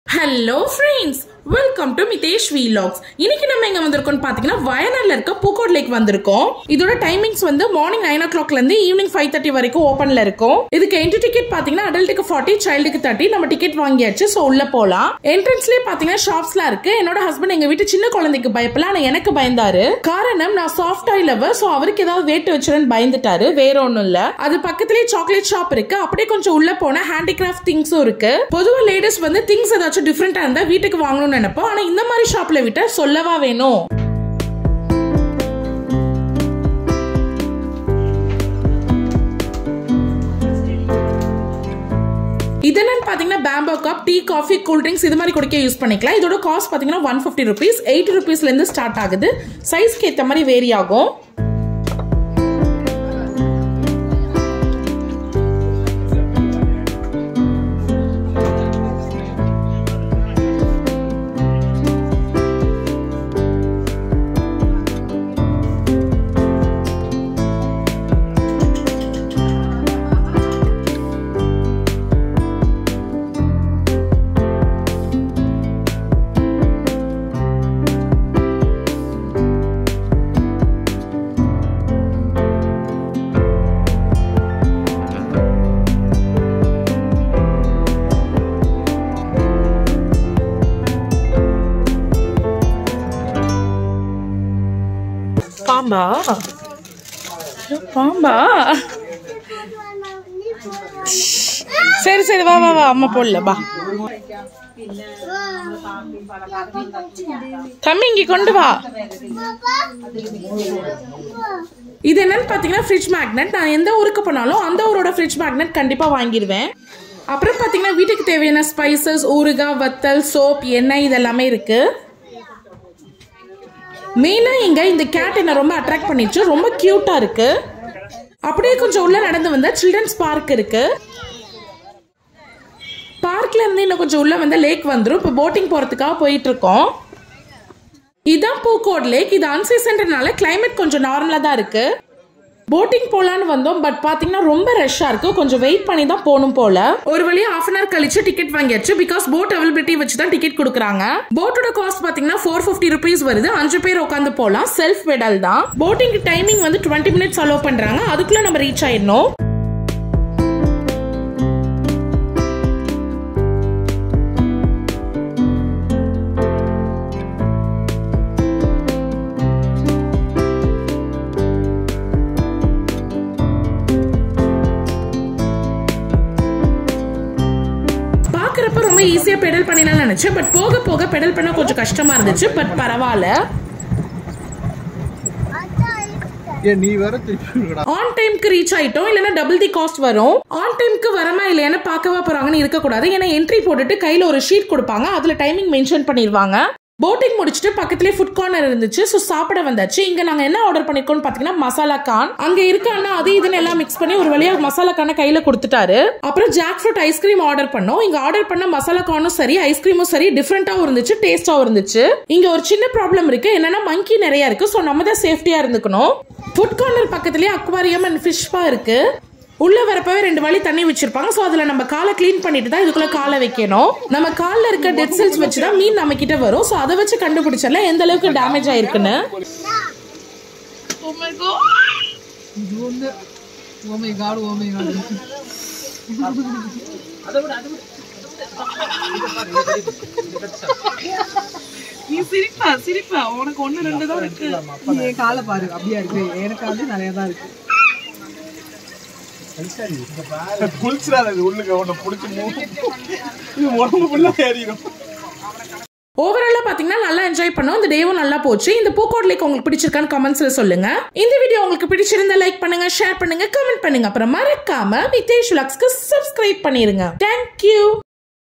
Hello friends welcome to Mitesh vlogs இன்னைக்கு நம்ம எங்க வந்திருக்கோம்னு பாத்தீங்கன்னா வயநாடுல இருக்க பூக்கோட் லேக் வந்திருக்கோம் இதோட டைமிங்ஸ் வந்து மார்னிங் நைன் ஓ கிளாக்ல இருந்து ஈவினிங் ஃபைவ் தேர்ட்டி வரைக்கும் ஓப்பன்ல இருக்கும் இதுக்கு என்ட்ரி டிக்கெட் பாத்தீங்கன்னா அடல்ட்டுக்கு ஃபார்ட்டி சைல்டுக்கு தேர்ட்டி நம்ம டிக்கெட் வாங்கியாச்சு ஸோ உள்ள போலாம் என்ட்ரன்ஸ்லயே பாத்தீங்கன்னா ஷாப்ஸ்லாம் இருக்கு என்னோட ஹஸ்பண்ட் எங்க வீட்டு சின்ன குழந்தைக்கு பயப்பல ஆனா எனக்கு பயந்தாரு காரணம் நான் சாஃப்ட் ஆய் லவர் ஸோ அவருக்கு ஏதாவது வேட்டு வச்சிருன்னு பயந்துட்டாரு வேற ஒண்ணும் இல்ல அது பக்கத்துலயே சாக்லேட் ஷாப் இருக்கு அப்படியே கொஞ்சம் உள்ள போனா ஹேண்டிகிராஃப்ட் திங்ஸும் இருக்கு பொதுவா லேடிஸ் வந்து திங்ஸ் ஏதாச்சும் டிஃப்ரெண்டா இருந்தா வீட்டுக்கு வாங்கணும்னு நினைப்போம் ஆனா இந்த மாதிரி ஷாப்ல விட்டா சொல்லவா வேணும் இது என்னன்னு பாத்தீங்கன்னா bamboo cup tea coffee cool drinks இது மாதிரி குடிக்க யூஸ் பண்ணிக்கலாம் இதோட காஸ்ட் பாத்தீங்கன்னா ஒன் ஃபிஃப்டி ருபீஸ் எயிட்டி ருபீஸ்ல இருந்து ஸ்டார்ட் ஆகுது சைஸ்க்கு ஏத்த மாதிரி வேரி ஆகும் பாம்பா ஐயோ, பாம்பா சரி சரி வா வா வா அம்மா போடல வா தம்பி இங்க கொண்டு வா இது என்னன்னு பாத்தீங்கன்னா ஃப்ரிட்ஜ் மேக்னெட் நான் எந்த ஊருக்கு போனாலும் அந்த ஊரோட ஃப்ரிட்ஜ் மேக்னெட் கண்டிப்பா வாங்கிடுவேன் அப்புறம் பாத்தீங்கன்னா வீட்டுக்கு தேவையான ஸ்பைசஸ் ஊறுகாய் வத்தல் சோப் எண்ணெய் இதெல்லாமே இருக்கு மெயினா இங்க இந்த கேட் என்ன ரொம்ப அட்ராக்ட் பண்ணிச்சு ரொம்ப கியூட்டா இருக்கு அப்படியே கொஞ்சம் உள்ள நடந்து வந்தா சில்ட்ரன்ஸ் பார்க் இருக்கு பார்க்ல இருந்து இன்னும் கொஞ்சம் உள்ள வந்தா லேக் வந்துரும் இப்போ போட்டிங் போறதுக்காக போயிட்டு இருக்கோம் இதான் பூக்கோட் லேக் இது அன்சீசன்றனால கிளைமேட் கொஞ்சம் நார்மலா தான் இருக்கு போட்டிங் போலான்னு வந்தோம் பட் பாத்தீங்கன்னா ரொம்ப ரஷ்ஷா இருக்கு கொஞ்சம் வெயிட் பண்ணி தான் போகணும் போல ஒரு வழியா ஹாஃப் அன் ஹவர் கழிச்சு டிக்கெட் வாங்கியாச்சு பிகாஸ் போட் அவைலபிலிட்டி வச்சு தான் டிக்கெட் கொடுக்குறாங்க போட்டோட காஸ்ட் பாத்தீங்கன்னா ஃபோர் ஃபிஃப்டி ருபீஸ் வருது அஞ்சு பேர் உட்காந்து போலாம் செல்ஃப் பெடல் தான் போட்டிங் டைமிங் வந்து டுவெண்ட்டி மினிட்ஸ் அலோவ் பண்றாங்க அதுக்குள்ள நம்ம ரீச் ஆயிடணும் பாக்குறப்ப ரொம்ப ஈஸியா பெடல் பண்ணிடலாம் நினைச்சேன் பட் போக போக பெடல் பண்ண கொஞ்சம் கஷ்டமா இருந்துச்சு பட் பரவாயில்ல ஏன் நீ வேற திருப்பி விடுடா. ஆன் டைம்க்கு ரீச் ஆயிட்டோம் இல்லைன்னா டபுள் தி காஸ்ட் வரும் ஆன் டைம்க்கு வரமா இல்லையான்னு பார்க்கவா போறாங்கன்னு இருக்கக்கூடாது ஏன்னா என்ட்ரி போட்டுட்டு கையில ஒரு ஷீட் கொடுப்பாங்க அதுல டைமிங் மென்ஷன் பண்ணிருவாங்க போட்டிங் முடிச்சுட்டு பக்கத்துலேயே ஃபுட் கார்னர் இருந்துச்சு ஸோ சாப்பிட வந்தாச்சு இங்க நாங்க என்ன ஆர்டர் பண்ணிருக்கோம்னு பாத்தீங்கன்னா மசாலா கான் அங்க இருக்க அண்ணா அது இதுன்னு எல்லாம் மிக்ஸ் பண்ணி ஒரு வழியா மசாலா கானை கையில கொடுத்துட்டாரு அப்புறம் ஜாக் ஃப்ரூட் ஐஸ்கிரீம் ஆர்டர் பண்ணோம் இங்க ஆர்டர் பண்ண மசாலா கானும் சரி ஐஸ்கிரீமும் சரி டிஃப்ரெண்டாவும் இருந்துச்சு டேஸ்டாவும் இருந்துச்சு இங்க ஒரு சின்ன ப்ராப்ளம் இருக்கு என்னன்னா மங்கி நிறைய இருக்கு ஸோ நம்ம தான் சேஃப்டியா இருந்துக்கணும் ஃபுட் கார்னர் பக்கத்துலயே அக்வாரியம் அண்ட் ஃபிஷ் பா இருக்கு உள்ள வரப்பவே ரெண்டு வழி தண்ணி வச்சிருப்பாங்க சோ அதுல நம்ம காலை க்ளீன் பண்ணிட்டு தான் இதுக்குள்ள காலை வைக்கணும் நம்ம கால்ல இருக்க டெட் செல்ஸ் வச்சு தான் மீன் நம்ம கிட்ட வரும் சோ அதை வச்சு கண்டுபிடிச்சிடலாம் எந்த அளவுக்கு டேமேஜ் ஆயிருக்குன்னு இது வந்து oh my god, oh my god. நீ சிரிப்பா சிரிப்பா உனக்கு ஒண்ணு ரெண்டு தான் இருக்கு நீ என் காலை பாரு அப்படியா இருக்கு எனக்கு வந்து நிறைய தான் இருக்கு குளிச்சிடாத இது உள்ளுக்கு உன்னை பிடிச்சி இது உடம்பு ஃபுல்லா ஏறிடும் ஓவராலா பாத்தீங்கன்னா நல்லா என்ஜாய் பண்ணோம் இந்த டேவும் நல்லா போச்சு இந்த பூக்கோட் லேக் உங்களுக்கு பிடிச்சிருக்கான்னு கமெண்ட்ஸ்ல சொல்லுங்க இந்த வீடியோ உங்களுக்கு பிடிச்சிருந்தா லைக் பண்ணுங்க ஷேர் பண்ணுங்க கமெண்ட் பண்ணுங்க அப்புறம் மறக்காம வித்தேஷ் லுக்ஸ்க்கு சப்ஸ்கிரைப் பண்ணிருங்க தேங்க்யூ